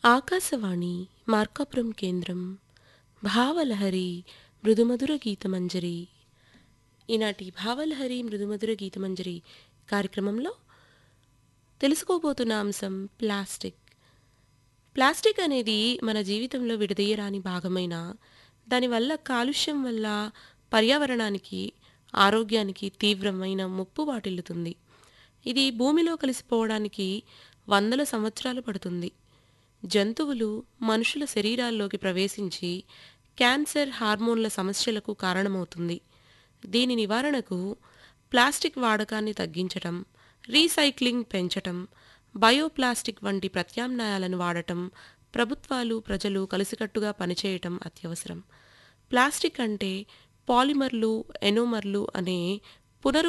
ఆకాశవాణి మార్కాపురం కేంద్రం భావలహరి మృదుమధుర గీతమంజరి ఈనాటి భావలహరి మృదుమధుర గీతమంజరి కార్యక్రమంలో తెలుసుకోబోతున్న అంశం ప్లాస్టిక్ ప్లాస్టిక్ అనేది మన జీవితంలో విడదీయరాని భాగమైన దానివల్ల కాలుష్యం వల్ల పర్యావరణానికి ఆరోగ్యానికి తీవ్రమైన ముప్పు వాటిల్లుతుంది ఇది భూమిలో కలిసిపోవడానికి వందల సంవత్సరాలు పడుతుంది జంతువులు మనుషుల శరీరాల్లోకి ప్రవేశించి క్యాన్సర్ హార్మోన్ల సమస్యలకు కారణమవుతుంది దీని నివారణకు ప్లాస్టిక్ వాడకాన్ని తగ్గించటం రీసైక్లింగ్ పెంచటం బయోప్లాస్టిక్ వంటి ప్రత్యామ్నాయాలను వాడటం ప్రభుత్వాలు ప్రజలు కలిసికట్టుగా పనిచేయటం అత్యవసరం ప్లాస్టిక్ అంటే పాలిమర్లు ఎనోమర్లు అనే పునరు